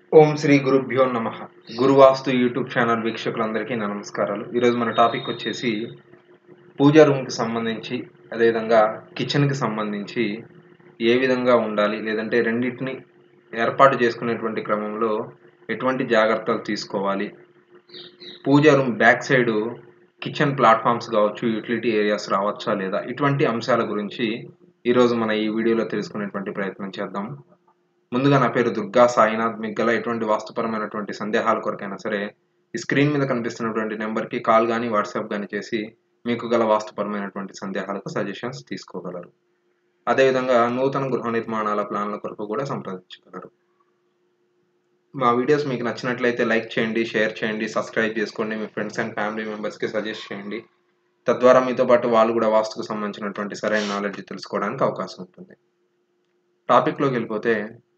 ఓం శ్రీ గురుభ్యో నమ గురువాస్తు YouTube channel వీక్షకులందరికీ నా నమస్కారాలు ఈరోజు మన టాపిక్ వచ్చేసి పూజా రూమ్కి సంబంధించి అదేవిధంగా కిచెన్కి సంబంధించి ఏ విధంగా ఉండాలి లేదంటే రెండింటిని ఏర్పాటు చేసుకునేటువంటి క్రమంలో ఎటువంటి జాగ్రత్తలు తీసుకోవాలి puja room back side kitchen platforms కావచ్చు యూటిలిటీ ఏరియాస్ రావచ్చా లేదా ఇటువంటి అంశాల గురించి ఈరోజు మన ఈ వీడియోలో తెలుసుకునేటువంటి ప్రయత్నం చేద్దాం ముందుగా నా పేరు దుర్గా సాయినాథ్ మీకు గల ఎటువంటి వాస్తుపరమైనటువంటి సందేహాల కొరకైనా సరే ఈ స్క్రీన్ మీద కనిపిస్తున్నటువంటి నెంబర్కి కాల్ కానీ వాట్సాప్ కానీ చేసి మీకు గల వాస్తుపరమైనటువంటి సందేహాలకు సజెషన్స్ తీసుకోగలరు అదేవిధంగా నూతన గృహ నిర్మాణాల ప్లాన్ల కొరకు కూడా సంప్రదించగలరు మా వీడియోస్ మీకు నచ్చినట్లయితే లైక్ చేయండి షేర్ చేయండి సబ్స్క్రైబ్ చేసుకోండి మీ ఫ్రెండ్స్ అండ్ ఫ్యామిలీ మెంబర్స్కి సజెస్ట్ చేయండి తద్వారా మీతో పాటు వాళ్ళు కూడా వాస్తుకు సంబంధించినటువంటి సరైన నాలెడ్జ్ తెలుసుకోవడానికి అవకాశం ఉంటుంది టాపిక్లోకి వెళ్ళిపోతే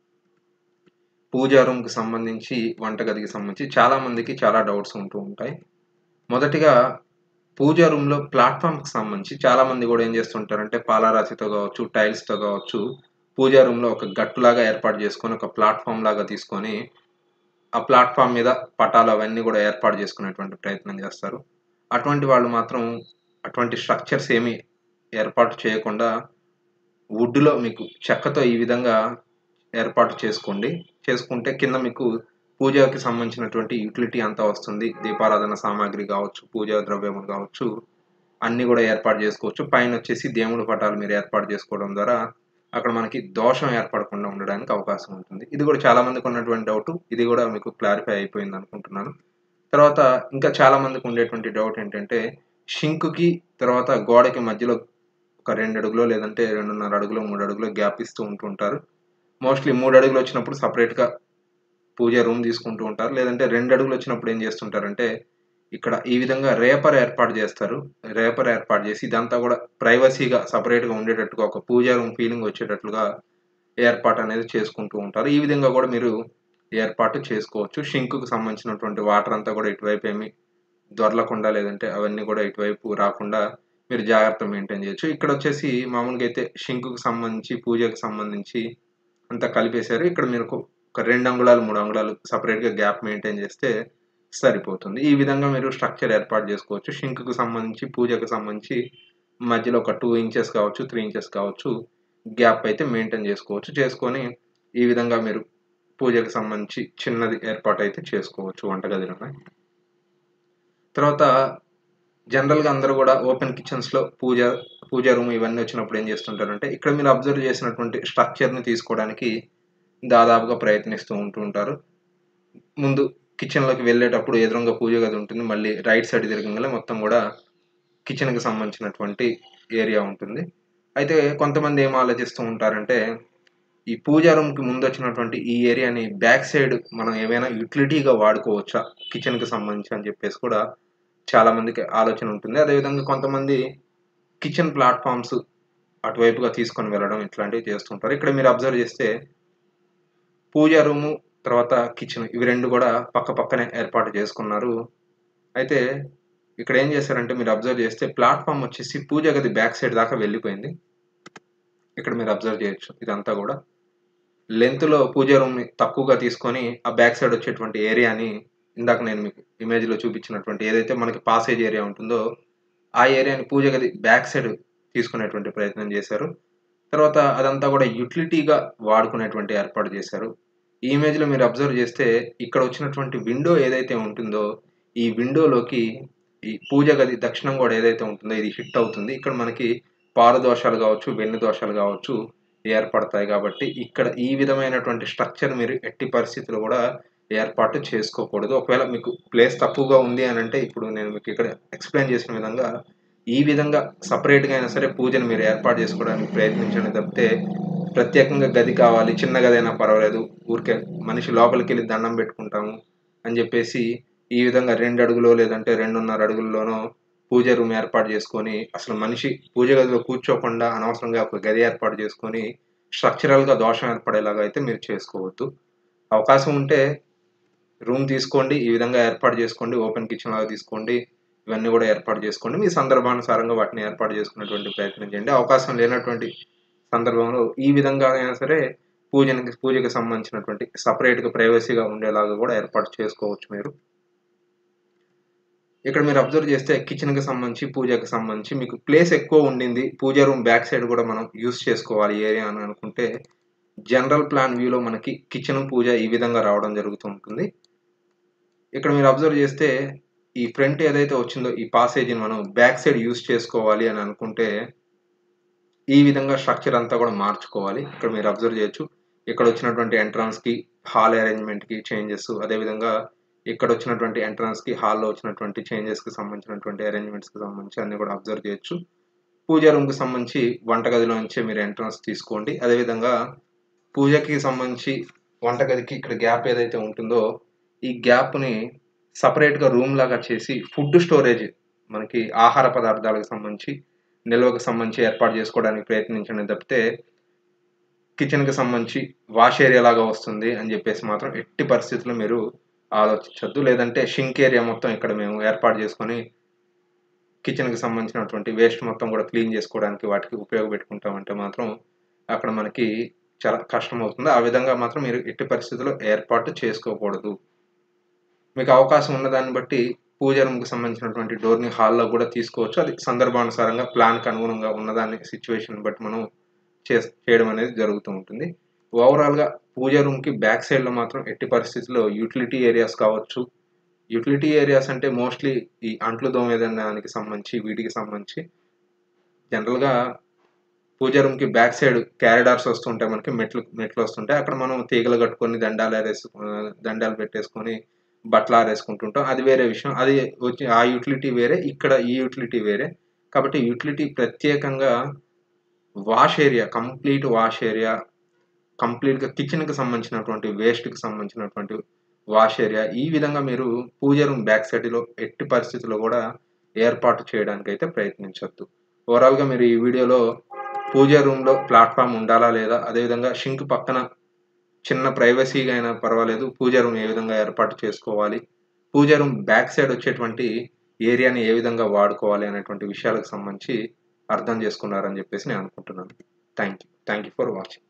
పూజా రూమ్కి సంబంధించి వంటగదికి సంబంధించి చాలా మందికి చాలా డౌట్స్ ఉంటూ ఉంటాయి మొదటిగా పూజా రూమ్లో ప్లాట్ఫామ్కి సంబంధించి చాలా మంది కూడా ఏం చేస్తుంటారంటే పాలరాతితో కావచ్చు టైల్స్తో కావచ్చు పూజా రూమ్లో ఒక గట్టులాగా ఏర్పాటు చేసుకొని ఒక ప్లాట్ఫామ్ లాగా తీసుకొని ఆ ప్లాట్ఫామ్ మీద పటాలు అవన్నీ కూడా ఏర్పాటు చేసుకునేటువంటి ప్రయత్నం చేస్తారు అటువంటి వాళ్ళు మాత్రం అటువంటి స్ట్రక్చర్స్ ఏమి ఏర్పాటు చేయకుండా వుడ్లో మీకు చెక్కతో ఈ విధంగా ఏర్పాటు చేసుకోండి చేసుకుంటే కింద మీకు పూజకి సంబంధించినటువంటి యూటిలిటీ అంతా వస్తుంది దీపారాధన సామాగ్రి కావచ్చు పూజా ద్రవ్యములు కావచ్చు అన్నీ కూడా ఏర్పాటు చేసుకోవచ్చు పైన వచ్చేసి దేవుడి పటాలు మీరు ఏర్పాటు చేసుకోవడం ద్వారా అక్కడ మనకి దోషం ఏర్పడకుండా ఉండడానికి అవకాశం ఉంటుంది ఇది కూడా చాలా మందికి ఉన్నటువంటి డౌట్ ఇది కూడా మీకు క్లారిఫై అయిపోయింది అనుకుంటున్నాను తర్వాత ఇంకా చాలా మందికి ఉండేటువంటి డౌట్ ఏంటంటే షింకుకి తర్వాత గోడకి మధ్యలో ఒక రెండు అడుగులో లేదంటే రెండున్నర అడుగులో మూడు అడుగులో గ్యాప్ ఇస్తూ ఉంటుంటారు మోస్ట్లీ మూడు అడుగులు వచ్చినప్పుడు సపరేట్గా పూజ రూమ్ తీసుకుంటూ ఉంటారు లేదంటే రెండు అడుగులు వచ్చినప్పుడు ఏం చేస్తుంటారంటే ఇక్కడ ఈ విధంగా రేపర్ ఏర్పాటు చేస్తారు రేపర్ ఏర్పాటు చేసి ఇదంతా కూడా ప్రైవసీగా సపరేట్గా ఉండేటట్టుగా ఒక పూజా రూమ్ ఫీలింగ్ వచ్చేటట్లుగా ఏర్పాటు అనేది చేసుకుంటూ ఉంటారు ఈ విధంగా కూడా మీరు ఏర్పాటు చేసుకోవచ్చు షింకుకు సంబంధించినటువంటి వాటర్ అంతా కూడా ఇటువైపు ఏమి దొరలకుండా లేదంటే అవన్నీ కూడా ఇటువైపు రాకుండా మీరు జాగ్రత్త మెయింటైన్ చేయొచ్చు ఇక్కడ వచ్చేసి మామూలుగా అయితే షింకుకు సంబంధించి పూజకు సంబంధించి అంతా కలిపేశారు ఇక్కడ మీరు ఒక రెండు అంగుళాలు మూడు అంగుళాలు సపరేట్గా గ్యాప్ మెయింటైన్ చేస్తే సరిపోతుంది ఈ విధంగా మీరు స్ట్రక్చర్ ఏర్పాటు చేసుకోవచ్చు షింకుకు సంబంధించి పూజకు సంబంధించి మధ్యలో ఒక టూ ఇంచెస్ కావచ్చు త్రీ ఇంచెస్ కావచ్చు గ్యాప్ అయితే మెయింటైన్ చేసుకోవచ్చు చేసుకొని ఈ విధంగా మీరు పూజకు సంబంధించి చిన్నది ఏర్పాటు అయితే చేసుకోవచ్చు వంటగదిలోనే తర్వాత జనరల్గా అందరూ కూడా ఓపెన్ కిచెన్స్లో పూజ పూజా రూమ్ ఇవన్నీ వచ్చినప్పుడు ఏం చేస్తుంటారంటే ఇక్కడ మీరు అబ్జర్వ్ చేసినటువంటి స్ట్రక్చర్ని తీసుకోవడానికి దాదాపుగా ప్రయత్నిస్తూ ఉంటూ ఉంటారు ముందు కిచెన్లోకి వెళ్ళేటప్పుడు ఎదురుగా పూజ గది ఉంటుంది మళ్ళీ రైట్ సైడ్ తిరగంగానే మొత్తం కూడా కిచెన్కి సంబంధించినటువంటి ఏరియా ఉంటుంది అయితే కొంతమంది ఏం ఆలోచిస్తూ ఉంటారంటే ఈ పూజా రూమ్కి ముందు వచ్చినటువంటి ఈ ఏరియాని బ్యాక్ సైడ్ మనం ఏమైనా యూటిలిటీగా వాడుకోవచ్చా కిచెన్కి సంబంధించి అని చెప్పేసి కూడా చాలా మందికి ఆలోచన ఉంటుంది అదేవిధంగా కొంతమంది కిచెన్ ప్లాట్ఫామ్స్ అటువైపుగా తీసుకొని వెళ్ళడం ఇట్లాంటివి చేస్తుంటారు ఇక్కడ మీరు అబ్జర్వ్ చేస్తే పూజా రూము తర్వాత కిచెన్ ఇవి రెండు కూడా పక్క పక్కనే ఏర్పాటు చేసుకున్నారు అయితే ఇక్కడ ఏం చేశారంటే మీరు అబ్జర్వ్ చేస్తే ప్లాట్ఫామ్ వచ్చేసి పూజ గది బ్యాక్ సైడ్ దాకా వెళ్ళిపోయింది ఇక్కడ మీరు అబ్జర్వ్ చేయొచ్చు ఇదంతా కూడా లెంత్లో పూజ రూమ్ని తక్కువగా తీసుకొని ఆ బ్యాక్ సైడ్ వచ్చేటువంటి ఏరియాని ఇందాక నేను మీకు ఇమేజ్లో చూపించినటువంటి ఏదైతే మనకి పాసేజ్ ఏరియా ఉంటుందో ఆ ఏరియాని పూజ గది బ్యాక్ సైడ్ తీసుకునేటువంటి ప్రయత్నం చేశారు తర్వాత అదంతా కూడా యూటిలిటీగా వాడుకునేటువంటి ఏర్పాటు చేశారు ఈ ఇమేజ్లో మీరు అబ్జర్వ్ చేస్తే ఇక్కడ వచ్చినటువంటి విండో ఏదైతే ఉంటుందో ఈ విండోలోకి ఈ పూజ గది దక్షిణం కూడా ఏదైతే ఉంటుందో ఇది హిట్ అవుతుంది ఇక్కడ మనకి పారు దోషాలు కావచ్చు వెన్ను దోషాలు కావచ్చు ఏర్పడతాయి కాబట్టి ఇక్కడ ఈ విధమైనటువంటి స్ట్రక్చర్ మీరు ఎట్టి పరిస్థితుల్లో కూడా ఏర్పాటు చేసుకోకూడదు ఒకవేళ మీకు ప్లేస్ తక్కువగా ఉంది అని అంటే ఇప్పుడు నేను మీకు ఇక్కడ ఎక్స్ప్లెయిన్ చేసిన విధంగా ఈ విధంగా సపరేట్గా అయినా సరే పూజను మీరు ఏర్పాటు చేసుకోవడానికి ప్రయత్నించండి తప్పితే ప్రత్యేకంగా గది కావాలి చిన్న గది అయినా పర్వాలేదు ఊరికే మనిషి లోపలికి వెళ్ళి దండం పెట్టుకుంటాము అని చెప్పేసి ఈ విధంగా రెండు అడుగులో లేదంటే రెండున్నర అడుగుల్లోనో పూజ రూమ్ ఏర్పాటు చేసుకొని అసలు మనిషి పూజ గదిలో కూర్చోకుండా అనవసరంగా ఒక గది ఏర్పాటు చేసుకొని స్ట్రక్చరల్గా దోషం ఏర్పడేలాగా అయితే మీరు చేసుకోవద్దు అవకాశం ఉంటే రూమ్ తీసుకోండి ఈ విధంగా ఏర్పాటు చేసుకోండి ఓపెన్ కిచెన్ లాగా తీసుకోండి ఇవన్నీ కూడా ఏర్పాటు చేసుకోండి మీ సందర్భానుసారంగా వాటిని ఏర్పాటు చేసుకునేటువంటి ప్రయత్నం చేయండి అవకాశం లేనటువంటి సందర్భంలో ఈ విధంగా అయినా సరే పూజనికి పూజకి సంబంధించినటువంటి సపరేట్గా ప్రైవసీగా ఉండేలాగా కూడా ఏర్పాటు చేసుకోవచ్చు మీరు ఇక్కడ మీరు అబ్జర్వ్ చేస్తే కిచెన్కి సంబంధించి పూజకి సంబంధించి మీకు ప్లేస్ ఎక్కువ ఉండింది పూజ రూమ్ బ్యాక్ సైడ్ కూడా మనం యూస్ చేసుకోవాలి ఏరియా అని అనుకుంటే జనరల్ ప్లాన్ వ్యూలో మనకి కిచెన్ పూజ ఈ విధంగా రావడం జరుగుతూ ఉంటుంది ఇక్కడ మీరు అబ్జర్వ్ చేస్తే ఈ ఫ్రంట్ ఏదైతే వచ్చిందో ఈ పాసేజీని మనం బ్యాక్ సైడ్ యూస్ చేసుకోవాలి అని అనుకుంటే ఈ విధంగా స్ట్రక్చర్ అంతా కూడా మార్చుకోవాలి ఇక్కడ మీరు అబ్జర్వ్ చేయొచ్చు ఇక్కడ వచ్చినటువంటి ఎంట్రన్స్కి హాల్ అరేంజ్మెంట్కి చేంజెస్ అదేవిధంగా ఇక్కడ వచ్చినటువంటి ఎంట్రన్స్కి హాల్లో వచ్చినటువంటి చేంజెస్కి సంబంధించినటువంటి అరేంజ్మెంట్స్కి సంబంధించి అన్ని కూడా అబ్జర్వ్ చేయొచ్చు పూజా రూమ్కి సంబంధించి వంటగదిలో నుంచే మీరు ఎంట్రన్స్ తీసుకోండి అదేవిధంగా పూజకి సంబంధించి వంటగదికి ఇక్కడ గ్యాప్ ఏదైతే ఉంటుందో ఈ గ్యాప్ని సపరేట్గా రూమ్ లాగా చేసి ఫుడ్ స్టోరేజ్ మనకి ఆహార పదార్థాలకు సంబంధించి నిల్వకు సంబంధించి ఏర్పాటు చేసుకోవడానికి ప్రయత్నించండి తప్పితే కిచెన్కి సంబంధించి వాష్ ఏరియా లాగా వస్తుంది అని చెప్పేసి మాత్రం ఎట్టి పరిస్థితుల్లో మీరు ఆలోచించద్దు లేదంటే షింక్ ఏరియా మొత్తం ఇక్కడ మేము ఏర్పాటు చేసుకొని కిచెన్కి సంబంధించినటువంటి వేస్ట్ మొత్తం కూడా క్లీన్ చేసుకోవడానికి వాటికి ఉపయోగపెట్టుకుంటామంటే మాత్రం అక్కడ మనకి చాలా కష్టం అవుతుంది ఆ విధంగా మాత్రం మీరు ఎట్టి పరిస్థితుల్లో ఏర్పాటు చేసుకోకూడదు మీకు అవకాశం ఉన్నదాన్ని బట్టి పూజ రూమ్కి సంబంధించినటువంటి డోర్ని హాల్లో కూడా తీసుకోవచ్చు అది సందర్భానుసారంగా ప్లాన్కి అనుగుణంగా ఉన్నదాన్ని సిచ్యువేషన్ బట్టి మనం చే చేయడం అనేది జరుగుతూ ఉంటుంది ఓవరాల్గా పూజ రూమ్కి బ్యాక్ సైడ్లో మాత్రం ఎట్టి పరిస్థితుల్లో యూటిలిటీ ఏరియాస్ కావచ్చు యూటిలిటీ ఏరియాస్ అంటే మోస్ట్లీ ఈ అంట్లు దోమేదానికి సంబంధించి వీటికి సంబంధించి జనరల్గా పూజ రూమ్కి బ్యాక్ సైడ్ క్యారిడార్స్ వస్తుంటాయి మనకి మెట్లు మెట్లు వస్తుంటాయి అక్కడ మనం తీగలు కట్టుకొని దండాలు ఆరేసు దండాలు పెట్టేసుకొని బట్టలు ఆరేసుకుంటుంటాం అది వేరే విషయం అది వచ్చి ఆ యూటిలిటీ వేరే ఇక్కడ ఈ యూటిలిటీ వేరే కాబట్టి యూటిలిటీ ప్రత్యేకంగా wash area complete wash area కంప్లీట్గా కిచెన్కి సంబంధించినటువంటి వేస్ట్కి సంబంధించినటువంటి వాష్ ఏరియా ఈ విధంగా మీరు పూజ రూమ్ బ్యాక్ సైడ్లో ఎట్టి పరిస్థితుల్లో కూడా ఏర్పాటు చేయడానికి అయితే ప్రయత్నించవద్దు ఓవరాల్గా మీరు ఈ వీడియోలో పూజ రూమ్లో ప్లాట్ఫామ్ ఉండాలా లేదా అదేవిధంగా షింక్ పక్కన చిన్న ప్రైవసీగా అయినా పర్వాలేదు పూజ రూమ్ ఏ విధంగా ఏర్పాటు చేసుకోవాలి పూజ రూమ్ బ్యాక్ సైడ్ వచ్చేటువంటి ఏరియాని ఏ విధంగా వాడుకోవాలి అనేటువంటి విషయాలకు సంబంధించి అర్థం చేసుకున్నారని చెప్పేసి నేను అనుకుంటున్నాను thank you thank you for watching